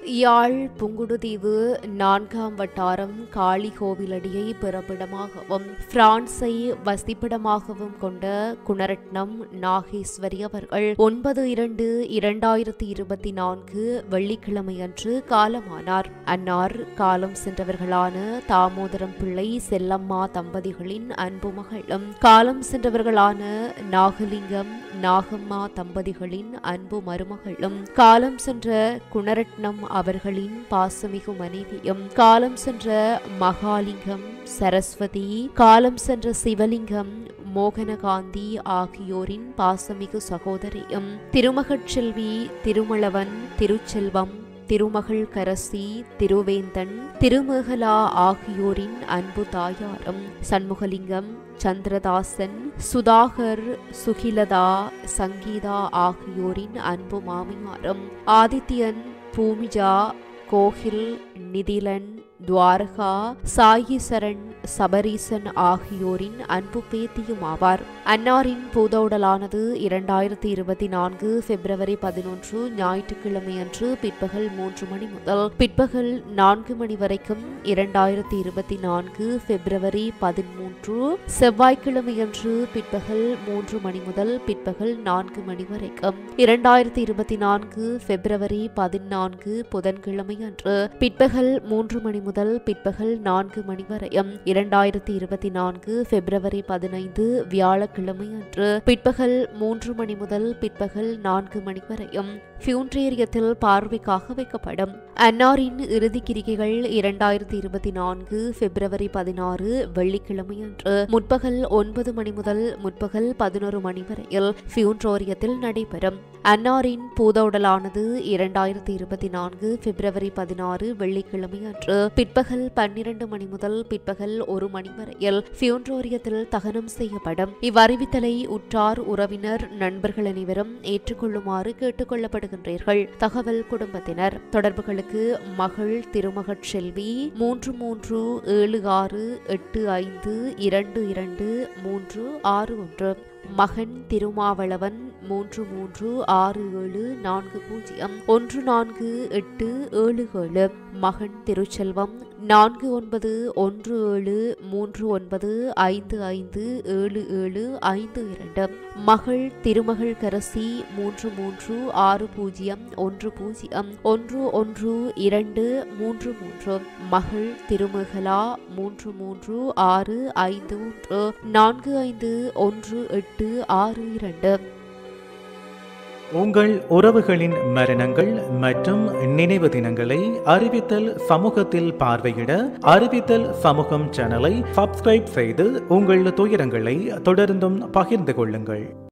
யாழ் புங்குடுதீவு நான்காம் வட்டாரம் காளி கோவிலடியை பிறப்பிடமாகவும் பிரான்சை வசிப்பிடமாகவும் கொண்ட குணரட்னம் நாகேஸ்வரி அவர்கள் ஒன்பது இரண்டு இரண்டாயிரத்தி இருபத்தி நான்கு வெள்ளிக்கிழமையன்று காலமானார் அன்னார் காலம் சென்றவர்களான தாமோதரம் பிள்ளை செல்லம்மா தம்பதிகளின் அன்பு மகளும் காலம் சென்றவர்களான நாகலிங்கம் நாகம்மா தம்பதிகளின் அன்பு மருமகளும் காலம் சென்ற குணரட்னம் அவர்களின் பாசமிகு மனைவியும் காலம் சென்ற மகாலிங்கம் சரஸ்வதி காலம் சென்ற சிவலிங்கம் மோகனகாந்தி ஆகியோரின் பாசமிகு சகோதரியும் திருமகட்செல்வி திருமளவன் திருச்செல்வம் திருமகள் கரசி திருவேந்தன் திருமேகலா ஆகியோரின் அன்பு தாயாரும் சண்முகலிங்கம் சந்திரதாசன் சுதாகர் சுகிலதா சங்கீதா ஆகியோரின் அன்பு மாமியாரும் ஆதித்யன் பூமிஜா கோகில் நிதிலன் துவாரகா சாயிசரண் சபரீசன் ஆகியோரின் அன்பு பேத்தியும் ஆவார் அன்னாரின் பூதவுடலானது இரண்டாயிரத்தி இருபத்தி நான்கு பிப்ரவரி பதினொன்று ஞாயிற்றுக்கிழமையன்று பிற்பகல் மூன்று மணி முதல் பிற்பகல் நான்கு மணி வரைக்கும் இரண்டாயிரத்தி இருபத்தி நான்கு பிப்ரவரி பதிமூன்று செவ்வாய்க்கிழமையன்று பிற்பகல் மூன்று மணி முதல் பிற்பகல் நான்கு மணி வரைக்கும் இரண்டாயிரத்தி இருபத்தி நான்கு பிப்ரவரி பதினான்கு புதன்கிழமை அன்று பிற்பகல் மூன்று மணி முதல் பிற்பகல் நான்கு மணி வரையும் இரண்டாயிரத்தி இருபத்தி நான்கு பிப்ரவரி பதினைந்து வியாழக்கிழமை அன்று பிற்பகல் மூன்று மணி முதல் பிற்பகல் நான்கு மணி வரையும் பியூன்ட்ரேரியத்தில் பார்வைக்காக வைக்கப்படும் அன்னாரின் இறுதி கிரிகைகள் இரண்டாயிரத்தி இருபத்தி நான்கு பிப்ரவரி பதினாறு வெள்ளிக்கிழமை அன்று முற்பகல் ஒன்பது மணி முதல் முற்பகல் பதினோரு மணி வரையில் பியூன்ட்ரோரியத்தில் நடைபெறும் அன்னாரின் பூதவுடலானது இரண்டாயிரத்தி இருபத்தி நான்கு பிப்ரவரி பதினாறு வெள்ளிக்கிழமை அன்று பிற்பகல் பன்னிரண்டு மணி முதல் பிற்பகல் ஒரு மணி வரையில் பியூன்ட்ரோரியத்தில் தகனம் செய்யப்படும் இவ்வறிவித்தலை உற்றார் உறவினர் நண்பர்கள் அனைவரும் ஏற்றுக்கொள்ளுமாறு கேட்டுக்கொள்ளப்படுகின்றீர்கள் தகவல் குடும்பத்தினர் தொடர்புகளுக்கு மகள் திருமகட் செல்வி மூன்று மூன்று ஏழு ஆறு எட்டு ஐந்து இரண்டு இரண்டு மூன்று ஆறு ஒன்று மகன் திருமாவளவன் மூன்று மூன்று ஆறு ஏழு நான்கு பூஜ்ஜியம் ஒன்று நான்கு எட்டு ஏழு ஏழு மகன் திருச்செல்வம் நான்கு ஒன்பது ஒன்று ஏழு மூன்று ஒன்பது ஐந்து ஐந்து ஏழு ஏழு ஐந்து இரண்டு மகள் திருமகள் கரசி மூன்று மூன்று ஆறு பூஜ்ஜியம் ஒன்று பூஜ்ஜியம் ஒன்று ஒன்று இரண்டு மூன்று மூன்று மகள் திருமகளா மூன்று மூன்று ஆறு ஐந்து ஒன்று நான்கு ஐந்து ஒன்று எட்டு ஆறு இரண்டு உங்கள் உறவுகளின் மரணங்கள் மற்றும் நினைவு தினங்களை அறிவித்தல் சமூகத்தில் பார்வையிட அறிவித்தல் சமூகம் சேனலை சப்ஸ்கிரைப் செய்து உங்கள் துயரங்களை தொடர்ந்தும் பகிர்ந்து கொள்ளுங்கள்